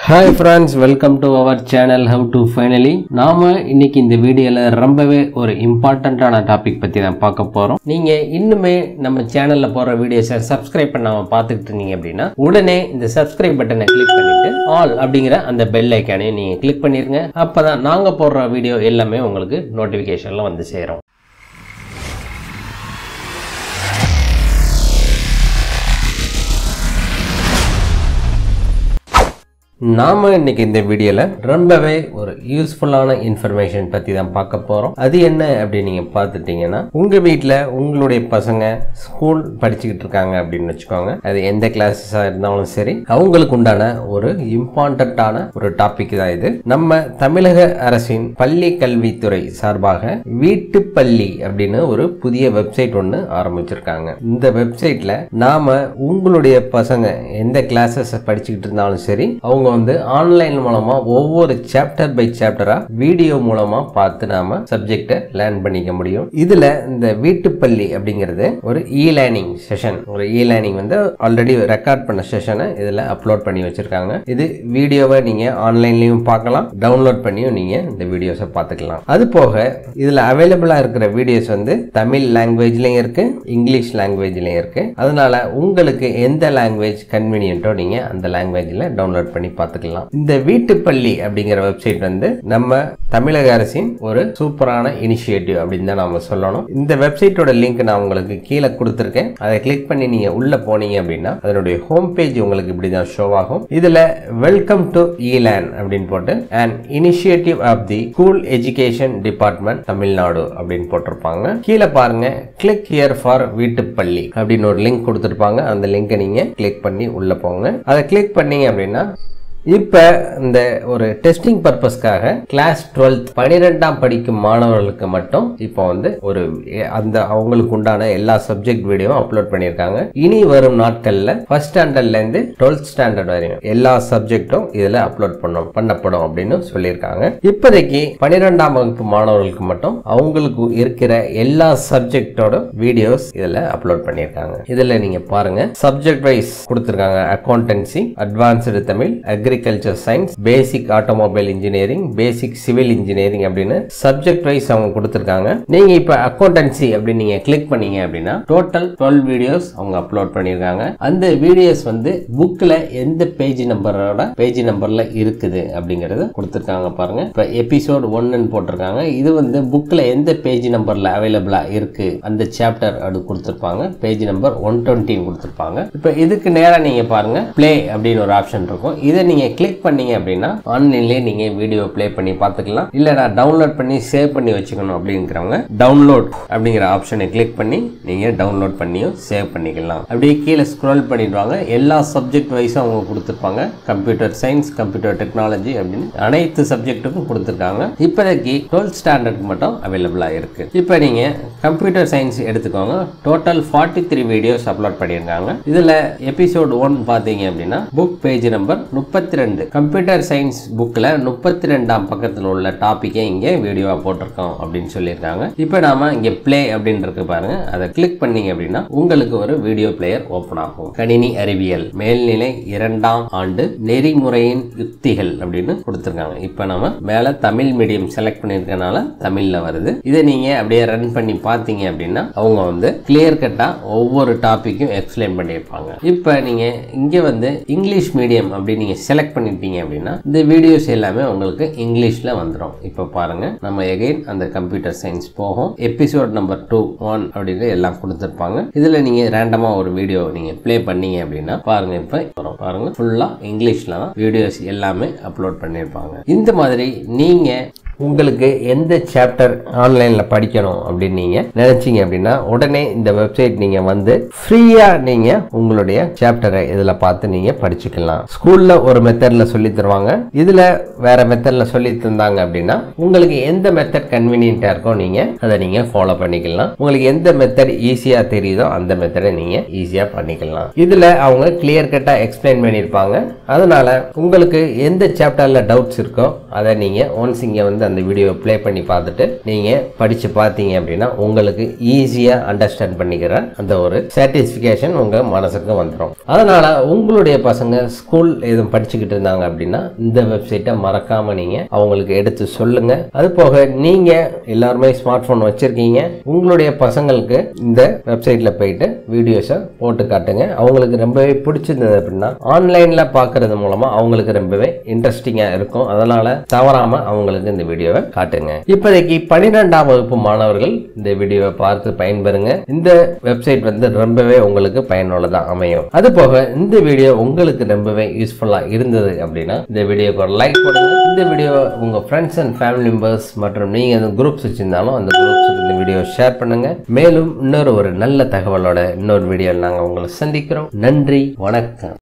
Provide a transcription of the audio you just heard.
hi friends welcome to our channel how to finally நாம இன்னைக்கு இந்த வீடியோல ரொம்பவே ஒரு இம்பார்ட்டண்ட்டான டாபிக் பத்தி தான் பார்க்க போறோம் நீங்க இன்னுமே நம்ம சேனல்ல போற வீடியோஸை சப்ஸ்கிரைப் பண்ணாம பார்த்துக்கிட்டு இருந்தீங்க அப்படின்னா உடனே இந்த சப்ஸ்கிரைப் பட்டனை கிளிக் பண்ணிட்டு ஆல் அப்படிங்கிற அந்த பெல் ஐக்கானையும் நீங்க கிளிக் பண்ணிருங்க அப்பதான் நாங்க போடுற வீடியோ எல்லாமே உங்களுக்கு நோட்டிபிகேஷன்ல வந்து சேரும் நாம இன்னைக்கு இந்த வீடியோல ரொம்பவே ஒரு யூஸ்ஃபுல்லான இன்ஃபர்மேஷன் பத்தி தான் பார்க்க போறோம் அது என்ன அப்படின்னு நீங்க பார்த்துட்டீங்கன்னா உங்க வீட்ல உங்களுடைய பசங்க ஸ்கூல் படிச்சுக்கிட்டு இருக்காங்க அப்படின்னு வச்சுக்கோங்க அது எந்த கிளாஸஸா இருந்தாலும் சரி அவங்களுக்கு உண்டான ஒரு இம்பார்ட்டன்டான ஒரு டாபிக் தான் இது நம்ம தமிழக அரசின் பள்ளி கல்வித்துறை சார்பாக வீட்டு பள்ளி அப்படின்னு ஒரு புதிய வெப்சைட் ஒன்று ஆரம்பிச்சிருக்காங்க இந்த வெப்சைட்ல நாம உங்களுடைய பசங்க எந்த கிளாஸஸ் படிச்சுக்கிட்டு இருந்தாலும் சரி அவங்க வந்து ஆன்லைன் மூலமா ஒவ்வொரு சாப்டர் பை சாப்டரா வீடியோ மூலமா பார்த்து நாம சப்ஜெக்டை லேர்ன் பண்ணிக்க முடியும் இதுல இந்த வீட்டுப்பள்ளி அப்படிங்கிறது ஒரு இ லேர்னிங் செஷன் ஒரு இ லேர்னிங் வந்து ஆல்ரெடி ரெக்கார்ட் பண்ண செஷனை இதுல அப்லோட் பண்ணி வச்சிருக்காங்க இது வீடியோவை நீங்க ஆன்லைன்லயும் பார்க்கலாம் டவுன்லோட் பண்ணியும் நீங்க இந்த வீடியோஸை பார்த்துக்கலாம் அது போக இதுல அவைலபிளா இருக்கிற வீடியோஸ் வந்து தமிழ் லாங்குவேஜ்லயும் இருக்கு இங்கிலீஷ் லாங்குவேஜ்லயும் இருக்கு அதனால உங்களுக்கு எந்த லாங்குவேஜ் கன்வீனியன்ட்டோ நீங்க அந்த லாங்குவேஜ்ல டவுன்லோட் பண்ணி பார்த்துக்கலாம் இந்த வீட்டுப்பள்ளி அப்படிங்கிற வெப்சைட் வந்து நம்ம தமிழக அரசின் ஒரு சூப்பரான இனிஷியேட்டிவ் அப்படின்னு தான் நாம சொல்லணும் இந்த வெப்சைட்டோட லிங்க் நான் உங்களுக்கு கீழே கொடுத்துருக்கேன் அதை கிளிக் பண்ணி நீங்க உள்ள போனீங்க அப்படின்னா அதனுடைய ஹோம் பேஜ் உங்களுக்கு இப்படி தான் ஷோ ஆகும் இதுல வெல்கம் டு ஈலேன் அப்படின்னு போட்டு and initiative of the school education department Tamil Nadu அப்படின்னு போட்டிருப்பாங்க கீழே பாருங்க கிளிக் ஹியர் ஃபார் வீட்டுப்பள்ளி அப்படின்னு ஒரு லிங்க் கொடுத்துருப்பாங்க அந்த லிங்கை நீங்க கிளிக் பண்ணி உள்ள போங்க அதை கிளிக் பண்ணீங்க அப்படின்னா இப்போ இந்த ஒரு டெஸ்டிங் பர்பஸ்க்காக கிளாஸ் டுவெல்த் பனிரெண்டாம் படிக்கும் மாணவர்களுக்கு மட்டும் இப்போ வந்து ஒரு எ- அந்த அவங்களுக்கு உண்டான எல்லா சப்ஜெக்ட் வீடியோவும் அப்லோட் பண்ணியிருக்காங்க இனி வரும் நாட்கள்ல ஃபர்ஸ்ட் ஸ்டாண்டர்ட்ல இருந்து டுவெல்த் ஸ்டாண்டர்ட் வரையும் எல்லா சப்ஜெக்டும் இதுல அப்லோட் பண்ணும் பண்ணப்படும் அப்படின்னு சொல்லியிருக்காங்க இப்போதைக்கு பனிரெண்டாம் வகுப்பு மாணவர்களுக்கு மட்டும் அவங்களுக்கு இருக்கிற எல்லா சப்ஜெக்டோட வீடியோஸ் இதுல அப்லோட் பண்ணியிருக்காங்க இதுல நீங்க பாருங்க சப்ஜெக்ட் வைஸ் கொடுத்திருக்காங்க accountancy advanced Tamil agriculture science basic automobile engineering basic civil engineering அப்படின்னு சப்ஜெக்ட் வைஸ் அவங்க கொடுத்திருக்காங்க நீங்க இப்ப அக்கௌண்டன்சி அப்படின்னு நீங்க கிளிக் பண்ணீங்க அப்படின்னா டோட்டல் டுவெல் வீடியோஸ் அவங்க அப்லோட் பண்ணியிருக்காங்க அந்த வீடியோஸ் வந்து புக்ல எந்த பேஜ் நம்பரோட பேஜ் நம்பர்ல இருக்குது அப்படிங்கறத கொடுத்திருக்காங்க பாருங்க இப்ப எபிசோட் ஒன்னு போட்டிருக்காங்க இது வந்து புக்ல எந்த பேஜ் நம்பர்ல அவைலபிளா இருக்கு அந்த சாப்டர் அது கொடுத்திருப்பாங்க பேஜ் நம்பர் ஒன் டுவெண்ட்டின்னு கொடுத்திருப்பாங்க இப்ப இதுக்கு நேரா நீங்க பாருங்க ப்ளே அப்படின்னு ஒரு ஆப்ஷன் இருக்கும் இதை நீங்க கிளிக் பண்ணீங்க அப்படின்னா ஆன்லைன்லயே நீங்க வீடியோ ப்ளே பண்ணி பார்த்துக்கலாம் இல்ல நான் டவுன்லோட் பண்ணி சேவ் பண்ணி வச்சுக்கணும் அப்படிங்கிறவங்க டவுன்லோட் அப்படிங்கிற ஆப்ஷனை கிளிக் பண்ணி நீங்க டவுன்லோட் பண்ணியும் சேவ் பண்ணிக்கலாம் அப்படியே கீழே ஸ்க்ரோல் பண்ணிடுவாங்க எல்லா சப்ஜெக்ட் வைஸும் அவங்க கொடுத்துருப்பாங்க கம்ப்யூட்டர் சயின்ஸ் கம்ப்யூட்டர் டெக்னாலஜி அப்படின்னு அனைத்து சப்ஜெக்ட்டுக்கும் கொடுத்துருக்காங்க இப்போதைக்கு டுவெல்த் ஸ்டாண்டர்டுக்கு மட்டும் அவைலபிளா இருக்கு இப்போ நீங்க கம்ப்யூட்டர் சயின்ஸ் எடுத்துக்கோங்க total forty three videos upload பண்ணியிருக்காங்க இதுல எபிசோட் ஒன் பார்த்தீங்க அப்படின்னா புக் பேஜ் நம்பர் முப்பத்தி ரெண்டு கம்ப்யூட்டர் சயின்ஸ் புக்கில் முப்பத்தி ரெண்டாம் பக்கத்தில் உள்ள டாப்பிக்கை இங்கே வீடியோவா போட்டிருக்கோம் அப்படின்னு சொல்லியிருக்காங்க இப்போ நாம இங்கே ப்ளே அப்படின்னு இருக்கு பாருங்க அதை கிளிக் பண்ணீங்க அப்படின்னா உங்களுக்கு ஒரு வீடியோ பிளேயர் ஓப்பன் ஆகும் கணினி அறிவியல் மேல்நிலை இரண்டாம் ஆண்டு நெறிமுறையின் யுக்திகள் அப்படின்னு கொடுத்துருக்காங்க இப்போ நம்ம மேலே தமிழ் மீடியம் செலக்ட் பண்ணியிருக்கனால தமிழில் வருது இதை நீங்க அப்படியே ரன் பண்ணி பார்த்தீங்க அப்படின்னா அவங்க வந்து கிளியர் கட்டா ஒவ்வொரு டாப்பிக்கும் எக்ஸ்பிளைன் பண்ணியிருப்பாங்க இப்போ நீங்க இங்க வந்து இங்கிலீஷ் மீடியம் அப்படின்னு நீங்க செலக்ட் பண்ணிட்டீங்க அப்படின்னா இந்த வீடியோஸ் எல்லாமே உங்களுக்கு இங்கிலீஷ்ல வந்துடும் இப்போ பாருங்க நம்ம எகைன் அந்த கம்ப்யூட்டர் சயின்ஸ் போகும் எபிசோட் நம்பர் டூ ஒன் அப்படின்னு எல்லாம் கொடுத்துருப்பாங்க இதுல நீங்க ரேண்டமா ஒரு வீடியோ நீங்க ப்ளே பண்ணீங்க அப்படின்னா பாருங்க இப்போ வரும் பாருங்க ஃபுல்லா இங்கிலீஷ்ல தான் வீடியோஸ் எல்லாமே அப்லோட் பண்ணியிருப்பாங்க இந்த மாதிரி நீங்க உங்களுக்கு எந்த சாப்டர் ஆன்லைன்ல படிக்கணும் அப்படின்னு நீங்க நினைச்சீங்க அப்படின்னா உடனே இந்த வெப்சைட் நீங்க வந்து ஃப்ரீயா நீங்க உங்களுடைய சாப்டரை இதுல பார்த்து நீங்க படிச்சுக்கலாம் ஸ்கூல்ல ஒரு மெத்தட்ல சொல்லி தருவாங்க இதுல வேற மெத்தட்ல சொல்லி தந்தாங்க அப்படின்னா உங்களுக்கு எந்த மெத்தட் கன்வீனியன்ட்டா இருக்கோ நீங்க அதை நீங்க ஃபாலோ பண்ணிக்கலாம் உங்களுக்கு எந்த மெத்தட் ஈஸியா தெரியுதோ அந்த மெத்தடை நீங்க ஈஸியா பண்ணிக்கலாம் இதுல அவங்க கிளியர் கட்டா எக்ஸ்பிளைன் பண்ணியிருப்பாங்க அதனால உங்களுக்கு எந்த சாப்டர்ல டவுட்ஸ் இருக்கோ அதை நீங்க ஒன்ஸ் இங்க வந்து அந்த வீடியோவை ப்ளே பண்ணி பார்த்துட்டு நீங்கள் படித்து பார்த்தீங்க அப்படின்னா உங்களுக்கு ஈஸியாக அண்டர்ஸ்டாண்ட் பண்ணிக்கிற அந்த ஒரு சாட்டிஸ்ஃபிகேஷன் உங்கள் மனசுக்கு வந்துடும் அதனால் உங்களுடைய பசங்க ஸ்கூல் எதுவும் படிச்சுக்கிட்டு இருந்தாங்க அப்படின்னா இந்த வெப்சைட்டை மறக்காமல் நீங்கள் அவங்களுக்கு எடுத்து சொல்லுங்கள் அது போக நீங்கள் எல்லாருமே ஸ்மார்ட் ஃபோன் வச்சுருக்கீங்க உங்களுடைய பசங்களுக்கு இந்த வெப்சைட்டில் போயிட்டு வீடியோஸை போட்டு காட்டுங்க அவங்களுக்கு ரொம்பவே பிடிச்சிருந்தது அப்படின்னா ஆன்லைனில் பார்க்கறது மூலமாக அவங்களுக்கு ரொம்பவே இன்ட்ரெஸ்டிங்காக இருக்கும் அதனால் தவறாமல் அவங்களுக்கு இந்த வீடியோவை காட்டுங்க இப்போதைக்கு பன்னிரெண்டாம் வகுப்பு மாணவர்கள் இந்த வீடியோவை பார்த்து பயன்பெறுங்க இந்த வெப்சைட் வந்து ரொம்பவே உங்களுக்கு பயனுள்ளதாக அமையும் அது போக இந்த வீடியோ உங்களுக்கு ரொம்பவே யூஸ்ஃபுல்லாக இருந்தது அப்படின்னா இந்த வீடியோக்கு ஒரு லைக் போடுங்க இந்த வீடியோ உங்கள் ஃப்ரெண்ட்ஸ் அண்ட் ஃபேமிலி மெம்பர்ஸ் மற்றும் நீங்கள் அந்த குரூப்ஸ் வச்சிருந்தாலும் அந்த குரூப்ஸுக்கு இந்த வீடியோ ஷேர் பண்ணுங்க மேலும் இன்னொரு ஒரு நல்ல தகவலோட இன்னொரு வீடியோவில் நாங்கள் உங்களை சந்திக்கிறோம் நன்றி வணக்கம்